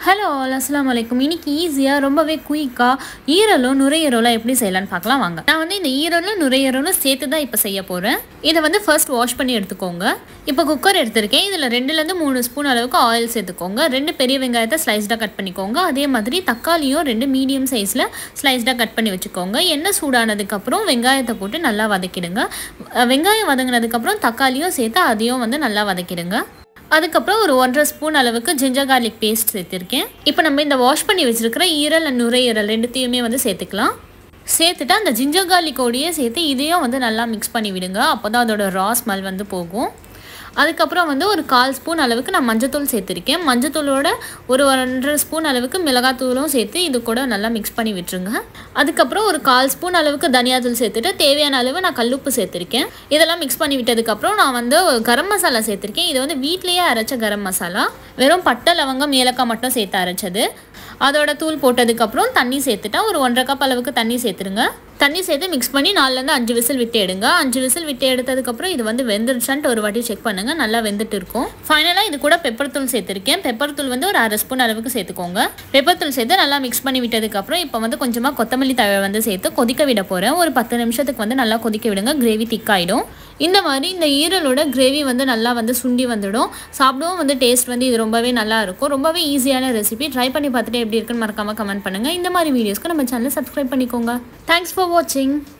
hello all அஸ்லாம் வலைக்கும் இன்னைக்கு ஈஸியாக ரொம்பவே குயிக்காக ஈரலும் நுரையீரலும் எப்படி செய்யலாம்னு பார்க்கலாம் வாங்க நான் வந்து இந்த ஈரலும் நுரையீரலும் சேர்த்து தான் இப்போ செய்ய போகிறேன் இதை வந்து ஃபர்ஸ்ட் வாஷ் பண்ணி எடுத்துக்கோங்க இப்போ குக்கர் எடுத்திருக்கேன் இதில் ரெண்டுலேருந்து மூணு ஸ்பூன் அளவுக்கு ஆயில் சேர்த்துக்கோங்க ரெண்டு பெரிய வெங்காயத்தை ஸ்லைஸ்டாக கட் பண்ணிக்கோங்க அதே மாதிரி தக்காளியும் ரெண்டு மீடியம் சைஸில் ஸ்லைஸ்டாக கட் பண்ணி வச்சுக்கோங்க எண்ணெய் சூடானதுக்கப்புறம் வெங்காயத்தை போட்டு நல்லா வதக்கிடுங்க அஹ் வெங்காயம் வதங்கினதுக்கப்புறம் தக்காளியும் சேர்த்து அதையும் வந்து நல்லா வதக்கிடுங்க அதுக்கப்புறம் ஒரு ஒன்றரை ஸ்பூன் அளவுக்கு ஜிஞ்சர் கார்லிக் பேஸ்ட் சேர்த்துருக்கேன் இப்போ நம்ம இந்த வாஷ் பண்ணி வச்சிருக்கிற ஈரல் and நுரையீரல் ரெண்டுத்தையுமே வந்து சேர்த்துக்கலாம் சேர்த்துட்டு அந்த ஜிஞ்சர் கார்லிக்கோடையே சேர்த்து இதையும் வந்து நல்லா மிக்ஸ் பண்ணி விடுங்க அப்போ தான் அதோட ரா ஸ்மெல் வந்து போகும் அதுக்கப்புறம் வந்து ஒரு கால் ஸ்பூன் அளவுக்கு நான் மஞ்சத்தூள் சேர்த்துருக்கேன் மஞ்சத்தூளோட ஒரு ஒன்றரை ஸ்பூன் அளவுக்கு மிளகாத்தூளும் சேர்த்து இது கூட நல்லா மிக்ஸ் பண்ணி விட்டுருங்க அதுக்கப்புறம் ஒரு கால் ஸ்பூன் அளவுக்கு தனியாத்தூள் சேர்த்துட்டு தேவையான அளவு நான் கல்லுப்பு சேர்த்துருக்கேன் இதெல்லாம் மிக்ஸ் பண்ணி விட்டதுக்கப்புறம் நான் வந்து கரம் மசாலா சேர்த்துருக்கேன் இது வந்து வீட்லேயே அரைச்ச கரம் மசாலா வெறும் பட்டை லவங்கம் ஏலக்காய் மட்டும் சேர்த்து அரைச்சது அதோட தூள் போட்டதுக்கப்புறம் தண்ணி சேர்த்துட்டா ஒரு ஒன்றரை கப் அளவுக்கு தண்ணி சேர்த்துருங்க தண்ணி சேர்த்து மிக்ஸ் பண்ணி நாலுலேருந்து அஞ்சு விசில் விட்டு எடுங்க அஞ்சு விசில் விட்டு எடுத்ததுக்கப்புறம் இது வந்து வெந்துருச்சான்ட்டு ஒரு வாட்டி செக் பண்ணுங்க நல்லா வெந்துட்டு இருக்கும் ஃபைனலாக இது கூட பெப்பர் தூள் சேர்த்துருக்கேன் பெப்பர் தூள் வந்து ஒரு அரை ஸ்பூன் அளவுக்கு சேர்த்துக்கோங்க பெப்பர் தூள் சேர்த்து நல்லா மிக்ஸ் பண்ணி விட்டதுக்கப்புறம் இப்போ வந்து கொஞ்சமாக கொத்தமல்லி தழை வந்து சேர்த்து கொதிக்க விட போகிறேன் ஒரு பத்து நிமிஷத்துக்கு வந்து நல்லா கொதிக்க விடுங்க கிரேவி திக்காயிடும் இந்த மாதிரி இந்த ஈரலோட கிரேவி வந்து நல்லா வந்து சுண்டி வந்துடும் சாப்பிடவும் வந்து டேஸ்ட் வந்து இது ரொம்பவே நல்லா இருக்கும் ரொம்பவே ஈஸியான ரெசிபி ட்ரை பண்ணி பார்த்துட்டு எப்படி இருக்குன்னு மறக்காமல் கமெண்ட் பண்ணுங்கள் இந்த மாதிரி வீடியோஸ்க்கு நம்ம சேனலை சப்ஸ்கிரைப் பண்ணிக்கோங்க தேங்க்ஸ் ஃபார் வாட்சிங்